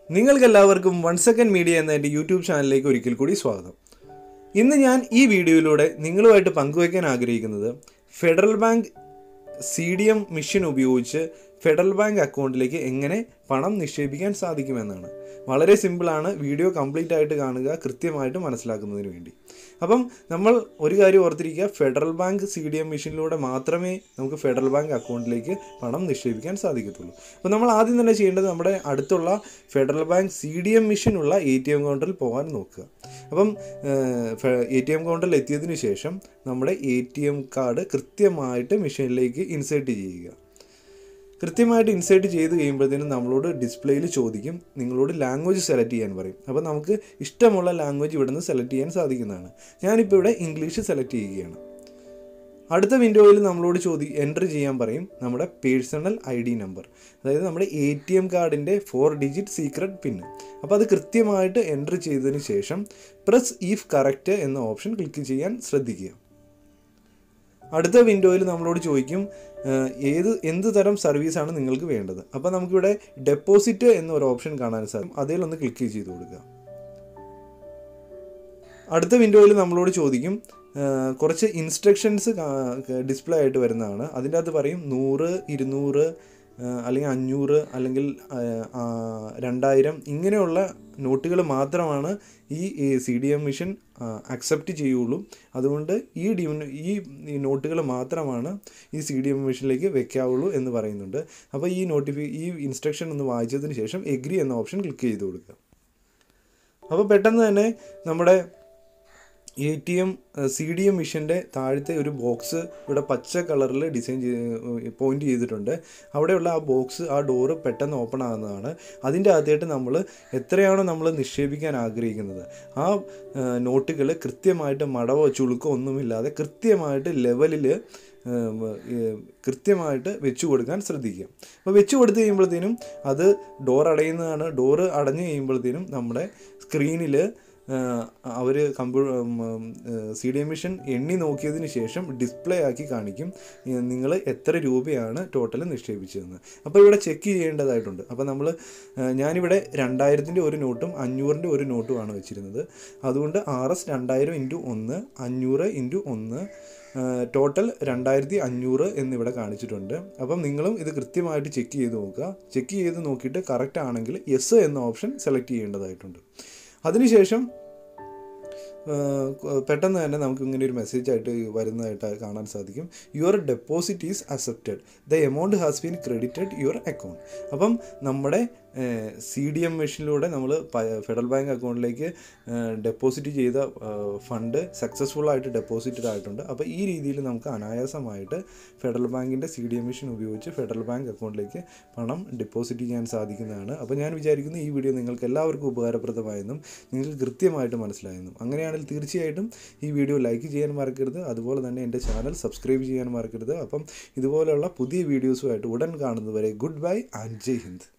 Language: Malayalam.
നിങ്ങൾക്കെല്ലാവർക്കും വൺ സെക്കൻഡ് മീഡിയ എന്ന എൻ്റെ യൂട്യൂബ് ചാനലിലേക്ക് ഒരിക്കൽ കൂടി സ്വാഗതം ഇന്ന് ഞാൻ ഈ വീഡിയോയിലൂടെ നിങ്ങളുമായിട്ട് പങ്കുവയ്ക്കാൻ ആഗ്രഹിക്കുന്നത് federal bank C D M machine ഉപയോഗിച്ച് ഫെഡറൽ ബാങ്ക് അക്കൗണ്ടിലേക്ക് എങ്ങനെ പണം നിക്ഷേപിക്കാൻ സാധിക്കുമെന്നാണ് വളരെ സിമ്പിളാണ് വീഡിയോ കംപ്ലീറ്റ് ആയിട്ട് കാണുക കൃത്യമായിട്ട് മനസ്സിലാക്കുന്നതിന് വേണ്ടി അപ്പം നമ്മൾ ഒരു കാര്യം ഓർത്തിരിക്കുക federal bank C D M മിഷനിലൂടെ മാത്രമേ നമുക്ക് ഫെഡറൽ ബാങ്ക് അക്കൗണ്ടിലേക്ക് പണം നിക്ഷേപിക്കാൻ സാധിക്കത്തുള്ളൂ അപ്പോൾ നമ്മൾ ആദ്യം തന്നെ ചെയ്യേണ്ടത് നമ്മുടെ അടുത്തുള്ള federal bank C D M മിഷനുള്ള എ ടി എം കൗണ്ടറിൽ പോകാൻ നോക്കുക അപ്പം എ ടി എം കൗണ്ടറിൽ എത്തിയതിന് ശേഷം നമ്മുടെ എ ടി എം കാർഡ് കൃത്യമായിട്ട് മിഷനിലേക്ക് ഇൻസേർട്ട് ചെയ്യുക കൃത്യമായിട്ട് ഇൻസേർട്ട് ചെയ്ത് കഴിയുമ്പോഴത്തേനും നമ്മളോട് ഡിസ്പ്ലേയിൽ ചോദിക്കും നിങ്ങളോട് ലാംഗ്വേജ് സെലക്ട് ചെയ്യാൻ പറയും അപ്പോൾ നമുക്ക് ഇഷ്ടമുള്ള ലാംഗ്വേജ് ഇവിടുന്ന് സെലക്ട് ചെയ്യാൻ സാധിക്കുന്നതാണ് ഞാനിപ്പോൾ ഇവിടെ ഇംഗ്ലീഷ് സെലക്ട് ചെയ്യുകയാണ് അടുത്ത വിൻഡോയിൽ നമ്മളോട് ചോദി എൻ്റർ ചെയ്യാൻ പറയും നമ്മുടെ പേഴ്സണൽ ഐ ഡി നമ്പർ അതായത് നമ്മുടെ എ ടി എം കാർഡിൻ്റെ ഫോർ ഡിജിറ്റ് സീക്രട്ട് പിന്ന് അപ്പോൾ അത് കൃത്യമായിട്ട് എൻ്റർ ചെയ്തതിന് ശേഷം പ്രസ് ഈഫ് കറക്റ്റ് എന്ന ഓപ്ഷൻ ക്ലിക്ക് ചെയ്യാൻ ശ്രദ്ധിക്കുക അടുത്ത വിൻഡോയിൽ നമ്മളോട് ചോദിക്കും ഏഹ്, ഏത് എന്ത് തരം സർവീസാണ് നിങ്ങൾക്ക് വേണ്ടത് അപ്പോൾ നമുക്കിവിടെ ഡെപ്പോസിറ്റ് എന്നൊരു ഓപ്ഷൻ കാണാൻ സാധിക്കും അതിലൊന്ന് ക്ലിക്ക് ചെയ്ത് കൊടുക്കുക അടുത്ത വിൻഡോയിൽ നമ്മളോട് ചോദിക്കും ഏഹ്, കുറച്ച് ഇൻസ്ട്രക്ഷൻസ് ഡിസ്പ്ലേ ആയിട്ട് വരുന്നതാണ് അതിൻ്റെ അകത്ത് പറയും നൂറ് ഇരുന്നൂറ് ഏഹ്, അല്ലെങ്കിൽ അഞ്ഞൂറ് അല്ലെങ്കിൽ ഏഹ്, ആ, രണ്ടായിരം ഇങ്ങനെയുള്ള നോട്ടുകൾ മാത്രമാണ് ഈ C D M machine accept ചെയ്യുള്ളൂ അതുകൊണ്ട് ഈ ഡി ഈ ഈ നോട്ടുകൾ മാത്രമാണ് ഈ സി ഡി എം മിഷനിലേക്ക് വെക്കാവുള്ളൂ എന്ന് പറയുന്നുണ്ട് അപ്പോൾ ഈ നോട്ടിഫി ഈ ഇൻസ്ട്രക്ഷൻ ഒന്ന് വായിച്ചതിന് ശേഷം എഗ്രി എന്ന ഓപ്ഷൻ ക്ലിക്ക് ചെയ്ത് കൊടുക്കുക അപ്പോൾ പെട്ടെന്ന് തന്നെ നമ്മുടെ A T M C D M മിഷൻ്റെ താഴത്തെ ഒരു ബോക്സ് ഇവിടെ പച്ച കളറിൽ ഡിസൈൻ ചെയ്ത് പോയിന്റ് ചെയ്തിട്ടുണ്ട് അവിടെയുള്ള ആ ബോക്സ് ആ ഡോറ് പെട്ടെന്ന് ഓപ്പൺ ആകുന്നതാണ് അതിൻ്റെ അകത്തായിട്ട് നമ്മൾ എത്രയാണോ നമ്മൾ നിക്ഷേപിക്കാൻ ആഗ്രഹിക്കുന്നത് ആ നോട്ടുകൾ കൃത്യമായിട്ട് മടവോ ചുളുക്കോ ഒന്നുമില്ലാതെ കൃത്യമായിട്ട് ലെവലിൽ കൃത്യമായിട്ട് വെച്ചു കൊടുക്കാൻ ശ്രദ്ധിക്കുക അപ്പോൾ വെച്ചു കൊടുത്തു കഴിയുമ്പോഴത്തേനും അത് ഡോർ അടയുന്നതാണ് ഡോറ് അടഞ്ഞു കഴിയുമ്പോഴത്തേനും നമ്മുടെ സ്ക്രീനിൽ അവർ കമ്പ്യൂ സി ഡി എം മിഷൻ എണ്ണി നോക്കിയതിന് ശേഷം ഡിസ്പ്ലേ ആക്കി കാണിക്കും നിങ്ങൾ എത്ര രൂപയാണ് ടോട്ടൽ നിക്ഷേപിച്ചതെന്ന് അപ്പോൾ ഇവിടെ ചെക്ക് ചെയ്യേണ്ടതായിട്ടുണ്ട് അപ്പോൾ നമ്മൾ ഞാനിവിടെ രണ്ടായിരത്തിൻ്റെ ഒരു നോട്ടും അഞ്ഞൂറിൻ്റെ ഒരു നോട്ടുമാണ് വെച്ചിരുന്നത് അതുകൊണ്ട് ആർ എസ് രണ്ടായിരം ഇൻറ്റു ഒന്ന് അഞ്ഞൂറ് ഇൻറ്റു ഒന്ന് ടോട്ടൽ രണ്ടായിരത്തി അഞ്ഞൂറ് എന്നിവിടെ കാണിച്ചിട്ടുണ്ട് അപ്പം നിങ്ങളും ഇത് കൃത്യമായിട്ട് ചെക്ക് ചെയ്ത് നോക്കുക ചെക്ക് ചെയ്ത് നോക്കിയിട്ട് കറക്റ്റ് ആണെങ്കിൽ യെസ് എന്ന ഓപ്ഷൻ സെലക്ട് ചെയ്യേണ്ടതായിട്ടുണ്ട് അതിനുശേഷം ഏഹ്, പെട്ടെന്ന് തന്നെ നമുക്ക് ഇങ്ങനെ ഒരു മെസ്സേജ് ആയിട്ട് വരുന്നതായിട്ട് കാണാൻ സാധിക്കും your deposit is accepted the amount has been credited your account അപ്പം നമ്മുടെ സി ഡി എം മെഷീനിലൂടെ നമ്മൾ ഫെഡറൽ ബാങ്ക് അക്കൗണ്ടിലേക്ക് ഡെപ്പോസിറ്റ് ചെയ്ത ഫണ്ട് സക്സസ്ഫുൾ ആയിട്ട് ഡെപ്പോസിറ്റഡ് ആയിട്ടുണ്ട് അപ്പോൾ ഈ രീതിയിൽ നമുക്ക് അനായാസമായിട്ട് ഫെഡറൽ ബാങ്കിൻ്റെ സി ഡി എം മെഷീൻ ഉപയോഗിച്ച് ഫെഡറൽ ബാങ്ക് അക്കൗണ്ടിലേക്ക് പണം ഡെപ്പോസിറ്റ് ചെയ്യാൻ സാധിക്കുന്നതാണ് അപ്പോൾ ഞാൻ വിചാരിക്കുന്നു ഈ വീഡിയോ നിങ്ങൾക്ക് എല്ലാവർക്കും ഉപകാരപ്രദമായെന്നും നിങ്ങൾക്ക് കൃത്യമായിട്ട് മനസ്സിലായെന്നും അങ്ങനെയാണെങ്കിൽ തീർച്ചയായിട്ടും ഈ വീഡിയോ ലൈക്ക് ചെയ്യാൻ മറക്കരുത് അതുപോലെ തന്നെ എൻ്റെ ചാനൽ സബ്സ്ക്രൈബ് ചെയ്യാൻ മറക്കരുത് അപ്പം ഇതുപോലെയുള്ള പുതിയ വീഡിയോസുമായിട്ട് ഉടൻ കാണുന്നതുവരെ good bye and Jai Hind